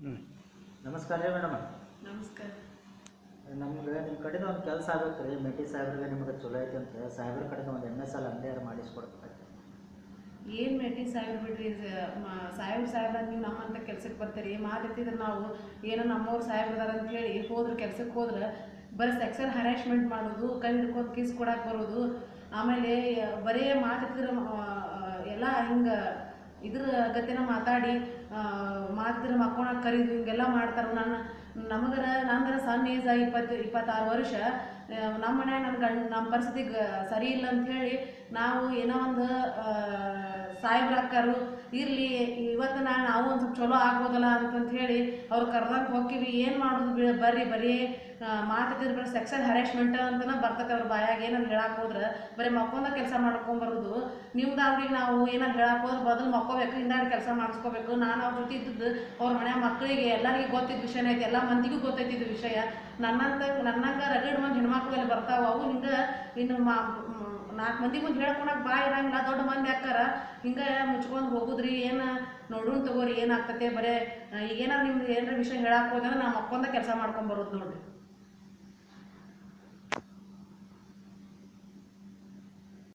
ಹ್ಞೂ ನಮಸ್ಕಾರ ರೀ ಮೇಡಮ್ ನಮಸ್ಕಾರ ನಮ್ಗೆ ನಿಮ್ಮ ಕಡೆದು ಒಂದು ಕೆಲಸ ಆಗತ್ತೆ ರೀ ಮೇಟಿ ಸಾಹೇಬ್ರಿಗೆ ನಿಮ್ಗೆ ಚಲೋ ಐತೆ ಅಂತ ಸಾಹೇಬ್ರ ಕಡೆದು ಒಂದು ಎಮ್ ಎಸ್ ಎಲ್ ಅಂಗಡಿಯಾರು ಮಾಡಿಸ್ಕೊಡ್ಬೇಕು ಏನು ಮೇಟಿ ಸಾಹೇಬ್ರು ಬಿಡ್ರಿ ಸಾಹೇಬ್ ಸಾಹೇಬ್ರ ನೀವು ನಮ್ಮಂತ ಕೆಲ್ಸಕ್ಕೆ ಬರ್ತೀರಿ ಮಾತಿರ್ತಿದ್ರೆ ನಾವು ಏನೋ ನಮ್ಮವ್ರು ಸಾಹೇಬ್ರು ಅದಾರ ಅಂತ ಹೇಳಿ ಹೋದ್ರೆ ಕೆಲ್ಸಕ್ಕೆ ಹೋದ್ರೆ ಬರೀ ಸೆಕ್ಸಲ್ ಹರಾಸ್ಮೆಂಟ್ ಮಾಡೋದು ಕೈ ಹಿಡ್ಕೊಂಡು ಕಿಸ್ ಕೊಡಕ್ಕೆ ಬರೋದು ಆಮೇಲೆ ಬರೀ ಮಾತಿರ್ತಿದ್ರೆ ಎಲ್ಲ ಹಿಂಗೆ ಇದ್ರ ಗತಿನ ಮಾತಾಡಿ ಮಾತಿದ್ರೆ ಮಕ್ಕೊಳಕ್ಕೆ ಕರೀದು ಹಿಂಗೆಲ್ಲ ಮಾಡ್ತಾರೆ ನನ್ನ ನಮಗರ ನಂದರ ಸಣ್ಣ ಏಜ್ ಇಪ್ಪತ್ತು ಇಪ್ಪತ್ತಾರು ವರ್ಷ ಆ, ನಮ್ಮ ಮನ್ಯಾಗ ನನ್ನ ಗಂಡ ನಮ್ಮ ಪರಿಸ್ಥಿತಿ ಗ ಸರಿ ಇಲ್ಲ ಅಂತ ಹೇಳಿ ನಾವು ಏನೋ ಒಂದು ಸಾಹೇಬ್ರ ಅಕ್ಕರು ಇರಲಿ ಇವತ್ತು ನಾಳೆ ನಾವು ಒಂದು ಸ್ವಲ್ಪ ಚಲೋ ಆಗ್ಬೋದಲ್ಲ ಅಂತಂತ ಹೇಳಿ ಅವ್ರು ಕರ್ದಂಗೆ ಹೋಗ್ತೀವಿ ಏನು ಮಾಡೋದು ಬಿ- ಬರ್ರಿ ಬರೀ ಮಾತಾಡಿದ್ರೆ ಬರೀ ಸೆಕ್ಷನ್ ಹರಾಸ್ಮೆಂಟ್ ಅಂತನ ಬರ್ತೈತೆ ಅವ್ರ ಬಾಯಾಗ ಏನಾರು ಹೇಳಕ್ಕೆ ಹೋದ್ರೆ ಬರೀ ಮಕ್ಕೊಂದ ಕೆಲಸ ಮಾಡ್ಕೊಂಬರೋದು ನಿಮ್ದು ಅವ್ರಿಗೆ ನಾವು ಏನಾರು ಹೇಳಕ್ಕೆ ಹೋದ್ರೆ ಬದಲು ಮಕ್ಕೋಬೇಕು ಹಿಂದಾಡಿ ಕೆಲಸ ಮಾಡಿಸ್ಕೋಬೇಕು ನಾನು ಅವ್ರ ಜೊತೆ ಇದ್ದದ್ದು ಅವ್ರ ಮನೆ ಮಕ್ಕಳಿಗೆ ಎಲ್ಲರಿಗೂ ಗೊತ್ತಿದ್ದ ವಿಷಯನೇ ಐತಿ ಎಲ್ಲ ಮಂದಿಗೂ ಗೊತ್ತೈತಿದ್ದು ವಿಷಯ ನನ್ನಂತ ನನ್ನಂಗೆ ರಗಡ್ ಮಂದಿ ಹೆಣ್ಮಕ್ಳು ಅಲ್ಲಿ ಬರ್ತಾವ ಅವು ಹಿಂಗೆ ಇನ್ನು ಮಾ ನಾಲ್ಕು ಮಂದಿ ಮುಂದೆ ಹೇಳ್ಕೊಳಕ್ಕೆ ಬಾ ಇರಂಗಿಲ್ಲ ದೊಡ್ಡ ಮಂದಿ ಅಕ್ಕಾರ ಹಿಂಗೆ ಮುಚ್ಕೊಂಡು ಹೋಗುದ್ರಿ ಏನು ನೋಡೋಣ ತಗೋರಿ ಏನಾಗ್ತತೆ ಬರೇ ಈಗ ಏನಾರು ನಿಮ್ದು ಏನಾರ ವಿಷಯ ಹೇಳಕ್ಕೆ ಹೋದ್ರೆ ನಾ ಮಕ್ಕೊಂದ ಕೆಲಸ ಮಾಡ್ಕೊಂಬರೋದು ನೋಡ್ರಿ